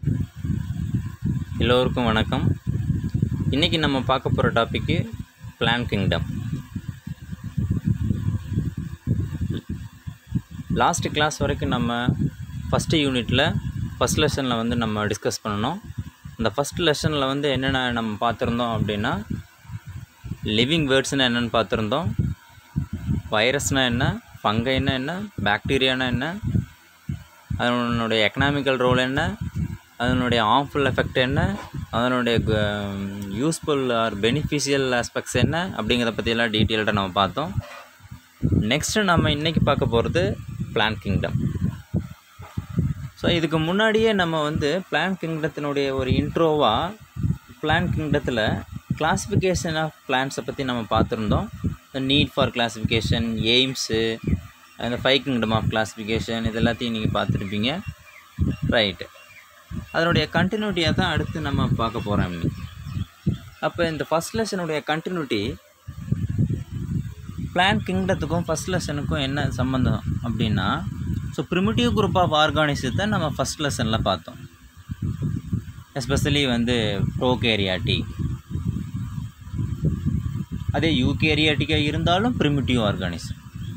எல்லோருக்கும் வணக்கம் இன்றைக்கி நம்ம பார்க்க போகிற topic plant kingdom last class வரைக்கும் நம்ம ஃபஸ்ட்டு யூனிட்டில் ஃபஸ்ட் லெசனில் வந்து நம்ம டிஸ்கஸ் பண்ணணும் அந்த ஃபஸ்ட் லெசனில் வந்து என்னென்ன நம்ம பார்த்துருந்தோம் அப்படின்னா லிவிங் வேர்ட்ஸ்னால் என்னென்னு பார்த்துருந்தோம் வைரஸ்னால் என்ன ஃபங்கைன்னா என்ன பாக்டீரியானா என்ன அதனுடைய எக்கனாமிக்கல் ரோல் என்ன அதனுடைய ஹார்ம்ஃபுல் எஃபெக்ட் என்ன அதனுடைய யூஸ்ஃபுல் ஆர் பெனிஃபிஷியல் ஆஸ்பெக்ட்ஸ் என்ன அப்படிங்கிறத பற்றியெல்லாம் டீட்டெயில்டாக நம்ம பார்த்தோம் நெக்ஸ்ட்டு நம்ம இன்றைக்கி பார்க்க போகிறது பிளான் கிங்டம் ஸோ இதுக்கு முன்னாடியே நம்ம வந்து பிளான் கிங்டத்தினுடைய ஒரு இன்ட்ரோவாக பிளான் கிங்டத்தில் கிளாஸிஃபிகேஷன் ஆஃப் பிளான்ஸை பற்றி நம்ம பார்த்துருந்தோம் the need for classification aims அந்த ஃபைவ் கிங்டம் ஆஃப் கிளாஸிஃபிகேஷன் இது எல்லாத்தையும் நீங்கள் பார்த்துருப்பீங்க ரைட்டு அதனுடைய கண்டினியூட்டியாக தான் அடுத்து நம்ம பார்க்க போகிறோம் இன்னைக்கு அப்போ இந்த ஃபஸ்ட் லெசனுடைய கண்டினியூட்டி பிளான் கிங்டத்துக்கும் ஃபஸ்ட் லெசனுக்கும் என்ன சம்மந்தம் அப்படின்னா ஸோ ப்ரிமிட்டிவ் குரூப் ஆஃப் ஆர்கானிசத்தை நம்ம ஃபஸ்ட் லெசனில் பார்த்தோம் எஸ்பெஷலி வந்து ப்ரோகேரியாட்டி அதே யூகேரியாட்டிக்காக இருந்தாலும் ப்ரிமிட்டிவ் ஆர்கானிசம்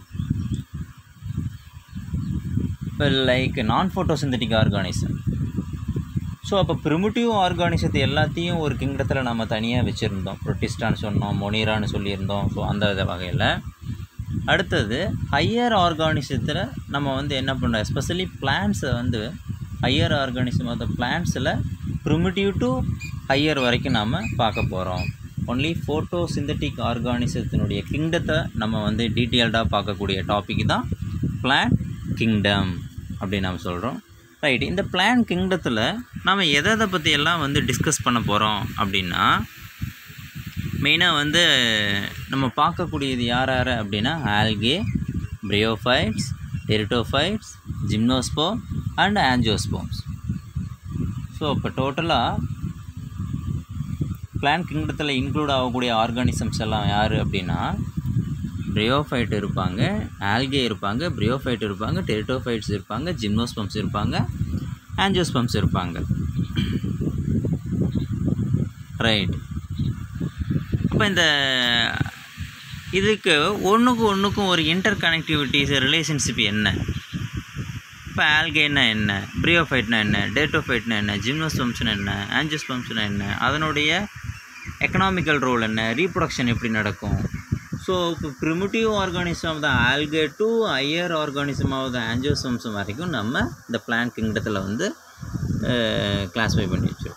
இப்போ like non photosynthetic organism so அப்போ ப்ரிமிட்டிவ் ஆர்கானிசத்தை எல்லாத்தையும் ஒரு கிங்டத்தில் நம்ம தனியாக வச்சுருந்தோம் ப்ரொட்டிஸ்டான்னு சொன்னோம் மொனிரான்னு சொல்லியிருந்தோம் ஸோ அந்த வகையில் அடுத்தது ஹையர் ஆர்கானிசத்தில் நம்ம வந்து என்ன பண்ணோம் எஸ்பெஷலி பிளான்ஸை வந்து ஹையர் ஆர்கானிசம் அந்த பிளான்ஸில் ப்ரிமிட்டிவ் டு ஹையர் வரைக்கும் நாம் பார்க்க போகிறோம் ஒன்லி ஃபோட்டோ சிந்தட்டிக் ஆர்கானிசத்தினுடைய கிங்டத்தை நம்ம வந்து டீட்டெயில்டாக பார்க்கக்கூடிய டாபிக் தான் பிளான் கிங்டம் அப்படின்னு நம்ம சொல்கிறோம் ரைட் இந்த பிளான் கிங்டத்தில் நம்ம எதை எதை பற்றி எல்லாம் வந்து டிஸ்கஸ் பண்ண போகிறோம் அப்படின்னா மெயினாக வந்து நம்ம பார்க்கக்கூடியது யார் யார் அப்படின்னா algae bryophytes pteridophytes gymnosperms and angiosperms so இப்போ டோட்டலாக பிளான் கிங்டத்தில் இன்க்ளூட் ஆகக்கூடிய ஆர்கானிசம்ஸ் எல்லாம் யார் அப்படின்னா பிரியோஃபைட் இருப்பாங்க ஆல்கே இருப்பாங்க பிரியோஃபைட் இருப்பாங்க டெரிட்டோஃபைட்ஸ் இருப்பாங்க ஜிம்னோஸ்பம்ஸ் இருப்பாங்க ஆன்ஜியோஸ்பம்ஸ் இருப்பாங்க ரைட் அப்போ இந்த இதுக்கு ஒன்றுக்கும் ஒன்றுக்கும் ஒரு இன்டர் கனெக்டிவிட்டிஸ் ரிலேஷன்ஷிப் என்ன இப்போ ஆல்கேனா என்ன பிரியோஃபைட்னா என்ன டேட்டோஃபைட்னா என்ன ஜிம்னோஸ்பம்ஸ்னா என்ன ஆன்ஜியோஸ்பம்ஸ்னா என்ன அதனுடைய எக்கனாமிக்கல் ரோல் என்ன ரீப்ரொடக்ஷன் எப்படி நடக்கும் ஸோ இப்போ primitive organism of the algae to higher organism of the angiosperms வரைக்கும் நம்ம இந்த பிளான் கிங்டத்தில் வந்து கிளாஸிஃபை பண்ணி வச்சுருக்கோம்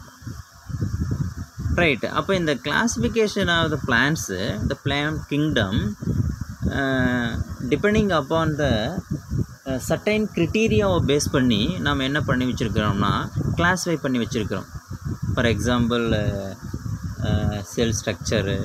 ரைட் அப்போ இந்த classification of the plants the plant kingdom depending upon the certain க்ரிட்டீரியாவை பேஸ் பண்ணி நம்ம என்ன பண்ணி வச்சுருக்கிறோம்னா கிளாஸிஃபை பண்ணி வச்சுருக்கிறோம் for example cell structure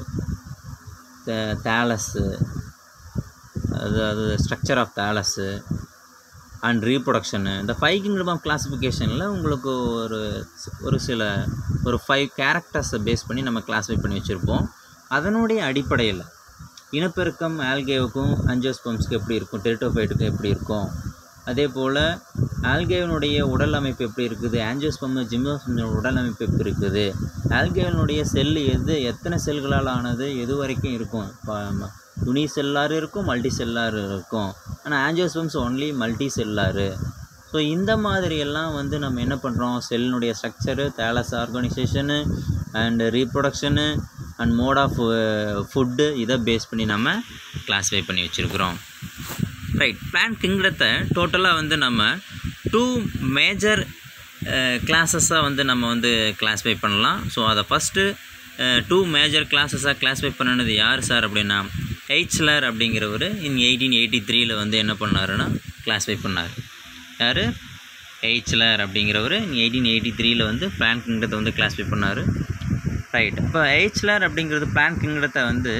thallus அதாவது structure of thallus and reproduction இந்த ஃபைவ் கிங்டம் ஆஃப் கிளாஸிஃபிகேஷனில் உங்களுக்கு ஒரு ஒரு சில ஒரு ஃபைவ் கேரக்டர்ஸை பேஸ் பண்ணி நம்ம கிளாஸிஃபை பண்ணி வச்சுருப்போம் அதனுடைய அடிப்படையில் இனப்பெருக்கம் ஆல்கேவுக்கும் அஞ்சோஸ்பம்ஸ்க்கு எப்படி இருக்கும் டெரிட்டோஃபைட்டுக்கும் எப்படி இருக்கும் அதே போல் ஆல்கேவனுடைய உடல் அமைப்பு எப்படி இருக்குது ஆன்ஜியோஸ்பம் ஜிம்னோஸ்பம் உடல் அமைப்பு எப்படி இருக்குது ஆல்கேவனுடைய செல் எது எத்தனை செல்களால் ஆனது எது வரைக்கும் இருக்கும் துணி செல்லார் இருக்கும் மல்டி செல்லார் இருக்கும் ஆனால் angiosperms only multicellular so இந்த மாதிரியெல்லாம் வந்து நம்ம என்ன பண்ணுறோம் செல்லினுடைய structure thallus organisation and reproduction and mode of food இதை பேஸ் பண்ணி நம்ம கிளாஸிஃபை பண்ணி வச்சுருக்குறோம் ரைட் பிளான் கிங்டத்தை டோட்டலாக வந்து நம்ம டூ மேஜர் கிளாஸஸாக வந்து நம்ம வந்து கிளாஸிஃபை பண்ணலாம் ஸோ அதை ஃபஸ்ட்டு டூ மேஜர் கிளாஸஸாக கிளாஸிஃபை பண்ணினது யார் சார் அப்படின்னா ஹெச்லர் அப்படிங்கிறவர் இன் எயிட்டீன் எயிட்டி த்ரீல வந்து என்ன பண்ணாருன்னா கிளாஸிஃபை பண்ணார் யார் ஹெச்லர் அப்படிங்கிறவர் எயிட்டீன் எயிட்டி த்ரீல வந்து பிளான் கிங்டத்தை வந்து கிளாஸிஃபை பண்ணார் ரைட் இப்போ ஹெச்லர் அப்படிங்கிறது பிளான் கிங்டத்தை வந்து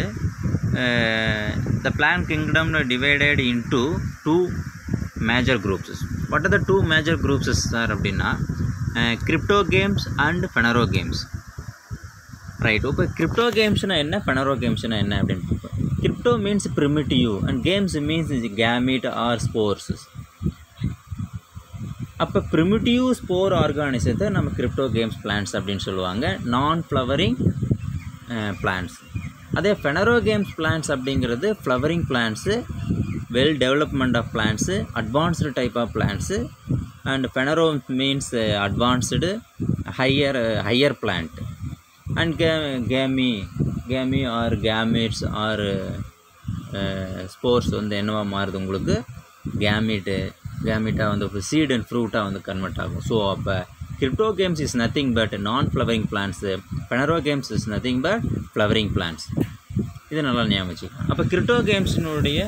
த பிளான் கிங்டம்னு divided into two major groups what are the two major groups sir அப்படின்னா cryptogams and phanerogams right இப்போ கிரிப்டோ கேம்ஸ்னால் என்ன ஃபெனரோ கேம்ஸ்னால் என்ன அப்படின்னு பார்ப்போம் crypto means primitive and gams means gamete or spores அப்போ ப்ரிமிட்டிவ் ஸ்போர் ஆர்கானிசத்தை நம்ம கிரிப்டோ கேம்ஸ் பிளான்ஸ் அப்படின்னு சொல்லுவாங்க நான் ஃப்ளவரிங் பிளான்ஸ் அதே ஃபெனரோ கேம்ஸ் பிளான்ஸ் அப்படிங்கிறது flowering plants well development of plants advanced type of plants and phanero means advanced higher higher plant and கே கேமி கேமி ஆர் கேமிட்ஸ் ஆர் ஸ்போர்ட்ஸ் வந்து என்னவா மாறுது உங்களுக்கு கேமிட்டு கேமிட்டாக வந்து சீட் அண்ட் ஃப்ரூட்டாக வந்து கன்வெர்ட் ஆகும் ஸோ அப்போ cryptogams is nothing but non flowering plants phanerogams is nothing but flowering plants இது நல்லா ஞாபகம் வச்சுக்கலாம் அப்போ கிரிப்டோ கேம்ஸினுடைய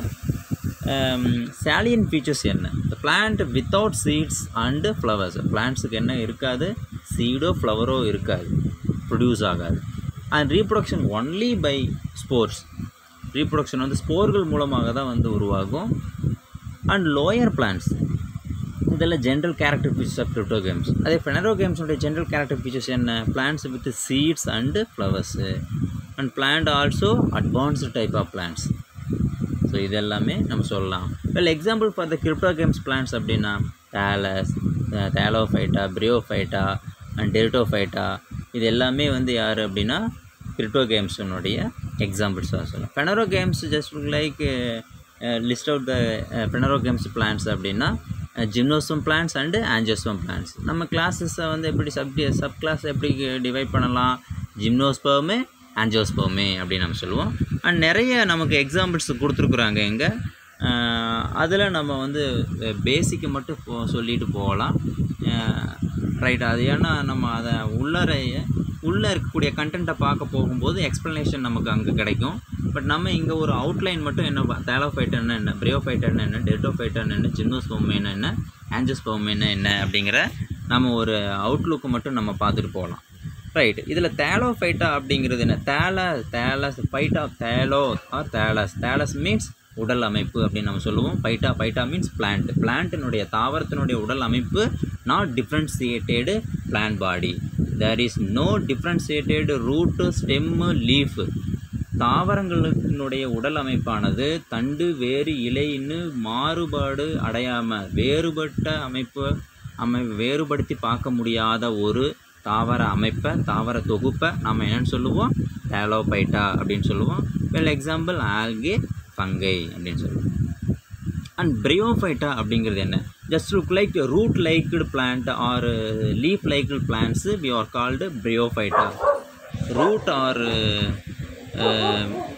சேலியன் ஃபீச்சர்ஸ் என்ன இந்த plant without seeds and flowers பிளான்ட்ஸுக்கு என்ன இருக்காது சீடோ ஃப்ளவரோ இருக்காது ப்ரொடியூஸ் ஆகாது and reproduction only by spores reproduction வந்து ஸ்போர்கள் மூலமாக தான் வந்து உருவாகும் அண்ட் லோயர் பிளான்ஸ் இதெல்லாம் general character features of cryptogams அதே ஃபெனரோ கேம்ஸுடைய ஜென்ரல் கேரக்டர் ஃபீச்சர்ஸ் என்ன plants with seeds and flowers and plant also advanced type of plants so இது எல்லாமே நம்ம சொல்லலாம் well example for the cryptogams plants அப்படின்னா thallus thallophyta bryophyta and pteridophyta இது எல்லாமே வந்து யார் அப்படின்னா கிரிப்டோ கேம்ஸினுடைய எக்ஸாம்பிள்ஸாக சொல்லலாம் phanerogams just like list out the phanerogams plants அப்படின்னா gymnosperm plants and angiosperm plants நம்ம கிளாஸஸை வந்து எப்படி சப் சப் கிளாஸ் எப்படி டிவைட் பண்ணலாம் ஜிம்னோஸ்பர்மே ஆன்ஜோஸ்பர்மே அப்படின்னு நம்ம சொல்லுவோம் அண்ட் நிறைய நமக்கு எக்ஸாம்பிள்ஸ் கொடுத்துருக்குறாங்க எங்கே அதில் நம்ம வந்து பேசிக்கை மட்டும் போ சொல்லிட்டு போகலாம் ரைட் அது ஏன்னா நம்ம அதை உள்ளறைய உள்ளே இருக்கக்கூடிய கண்டென்ட்டை பார்க்க போகும்போது எக்ஸ்ப்ளனேஷன் நமக்கு அங்கே கிடைக்கும் பட் நம்ம இங்கே ஒரு அவுட்லைன் மட்டும் என்ன தேலோஃபைட்டர்னா என்ன பிரியோஃபைட்டர்னா என்ன டெட்டோஃபைட்டர்னா என்ன ஜின்னோஸ்போமேனா என்ன ஆன்ஜோஸ்போமேனா என்ன அப்படிங்கிற நம்ம ஒரு அவுட்லுக்கு மட்டும் நம்ம பார்த்துட்டு போகலாம் ரைட் இதில் தேலோஃபைட்டா அப்படிங்கிறது என்ன தேல thallus phyta thallo or thallus thallus means உடல் அமைப்பு அப்படின்னு நம்ம சொல்லுவோம் ஃபைட்டா ஃபைட்டா மீன்ஸ் பிளான்ட் பிளான்ட்டினுடைய தாவரத்தினுடைய உடல் அமைப்பு not differentiated plant body there is no differentiated root stem leaf தாவரங்களினுடைய உடல் அமைப்பானது தண்டு வேறு இலைன்னு மாறுபாடு அடையாமல் வேறுபட்ட அமைப்பு அமை வேறுபடுத்தி பார்க்க முடியாத ஒரு தாவர அமைப்பை தாவர தொகுப்பை நம்ம என்னென்னு சொல்லுவோம் டேலோபைட்டா அப்படின்னு சொல்லுவோம் வெல் எக்ஸாம்பிள் ஆல்கே ஃபங்கை அப்படின்னு சொல்லுவோம் அண்ட் பிரியோஃபைட்டா அப்படிங்கிறது என்ன just look like root liked plant or leaf liked plants we are called bryophyta root R